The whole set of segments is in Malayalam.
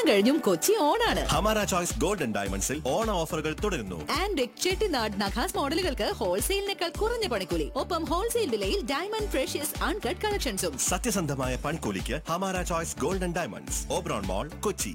കഴിഞ്ഞും കൊച്ചി ഓണാണ് ഹമാര ചോയ്സ് ഗോൾഡൻ ഡയമണ്ട്സിൽ ഓണ ഓഫറുകൾ തുടരുന്നു ആൻഡ് ചെട്ടിനാട് നഖാസ് മോഡലുകൾക്ക് ഹോൾസെയിലിനേക്കാൾ കുറഞ്ഞ പണിക്കൂലി ഒപ്പം ഹോൾസെയിൽ വിലയിൽ ഡയമണ്ട് ഫ്രഷ്യസ് അൺകട്ട് കളക്ഷൻസും സത്യസന്ധമായ പണിക്കൂലിക്ക് Hamara choice golden diamonds Oberon mall Kochi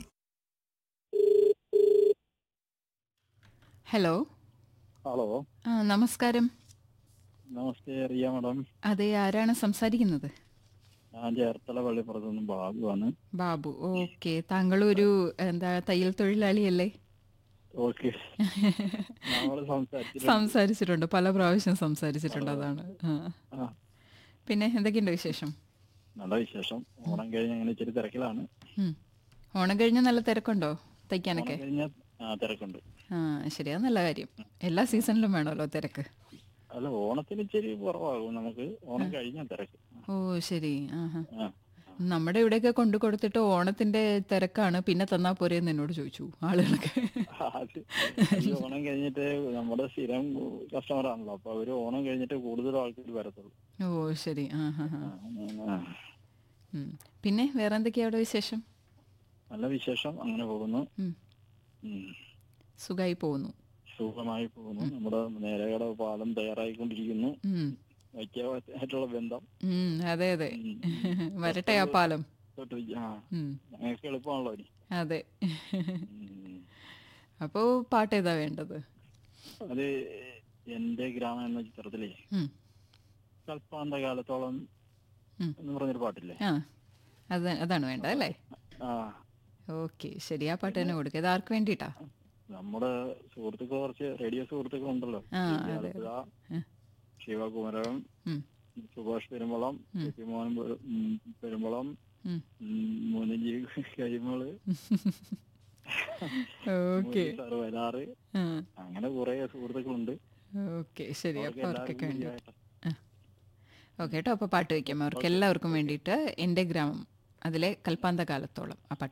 hello hello ആ നമസ്കാരം നമസ്തേ റിയ മാഡം അതെ ആരാണ് സംസാരിക്കുന്നത് ഞാൻ ചേർത്തല പള്ളിപ്പുറത്ത് നിന്ന് ബാബുവാണ് ബാബു ഓക്കെ താങ്കൾ ഒരു എന്താ തയ്യൽ തൊഴിലാളിയല്ലേ ഓക്കെ നമ്മൾ സംസാരിച്ചിട്ട് സംസാരിച്ചിട്ടുണ്ട് പല പ്രാവശ്യം സംസാരിച്ചിട്ടുണ്ട് അതാണ് ആ. ആ, പിന്നെ എന്തൊക്കെയുണ്ട് വിശേഷം നല്ല വിശേഷം ഓണം കഴിഞ്ഞ് അങ്ങനെ ഇച്ചിരി തിരക്കിലാണ് ഉം. ഓണം കഴിഞ്ഞ നല്ല തിരക്കുണ്ടോ തയ്ക്കാനൊക്കെ ഓണം കഴിഞ്ഞ ആ തിരക്കുണ്ട് ആ ശരി അത് നല്ല കാര്യം എല്ലാ സീസണിലും വേണമല്ലോ തിരക്ക് അല്ല ഓണത്തിന് ഇച്ചിരി കുറവാകും നമുക്ക് ഓണം കഴിഞ്ഞ തിരക്ക് ഓ ശരി ആഹാ ആ നമ്മുടെ ഇവിടെയൊക്കെ കൊണ്ടു കൊടുത്തിട്ട് ഓണത്തിന്റെ തിരക്കാണ് പിന്നെ തന്നാ പോരെന്ന് എന്നോട് ചോദിച്ചു ആളുകളൊക്കെ അത് ഈ ഓണം കഴിഞ്ഞിട്ട് നമ്മുടെ സ്ഥിരം കസ്റ്റമർ ആണല്ലോ അപ്പൊ അവര് ഓണം കഴിഞ്ഞിട്ട് കൂടുതൽ ആൾക്കാർ വരത്തുള്ളൂ ഓ ശരി ആ ഹാ ഹാ ആ, ഉം. പിന്നെ വേറെ എന്തൊക്കെയാ അവിടെ വിശേഷം നല്ല വിശേഷം അങ്ങനെ പോകുന്നു ഉം. ഉം. സുഖമായി പോകുന്നു സുഖമായി പോകുന്നു നമ്മുടെ നേരകട പാലം തയ്യാറായിക്കൊണ്ടിരിക്കുന്നു ഉം. വൈക്കായിട്ടുള്ള ബന്ധം ഉം, അതെ അതെ ഉം. വരട്ടെ ആ പാലം തൊട്ട് ആ ഉം, ഞങ്ങൾക്ക് എളുപ്പമാണല്ലോ ഇനി അതെ ഉം. അപ്പോ പാട്ട് ഏതാ വേണ്ടത് അത് എന്റെ ഗ്രാമം എന്ന ചിത്രത്തിലെ ഉം, കൽപ്പാന്ത കാലത്തോളം ഉം. എന്ന് പറഞ്ഞൊരു പാട്ടില്ലേ ആ അത് അതാണ് വേണ്ടത് അല്ലേ ആ ഓക്കെ ശരി ആ പാട്ട് തന്നെ കൊടുക്കുക ഇത് ആർക്ക് വേണ്ടിയിട്ടാ നമ്മുടെ സുഹൃത്തുക്കൾ കുറച്ച് റേഡിയോ സുഹൃത്തുക്കൾ ഉണ്ടല്ലോ ആ, അതെ. ആലപ്പുഴ, ആ. ശിവകുമരകം ഉം, സുഭാഷ് പെരുമ്പളം ഉം. കെ പി മോഹൻ പെരു- ഉം, പെരുമ്പളം ഉം. മുനജി കരിമള് ഓക്കെ സാറ് വരാറ് ആ, അങ്ങനെ കുറെ സുഹൃത്തുക്കളുണ്ട് ഓക്കെ ശരി അവർക്ക് അപ്പൊ അവർക്കൊക്കെ എല്ലാവർക്കും വേണ്ടി വേണ്ടിയായിട്ട്. ഓക്കെ കേട്ടോ അപ്പൊ പാട്ട് വയ്ക്കാം അവർക്ക് എല്ലാവർക്കും വേണ്ടിയിട്ട് എൻ്റെ ഗ്രാമം അതിലെ കൽപ്പാന്ത കാലത്തോളം ആ പാട്ട്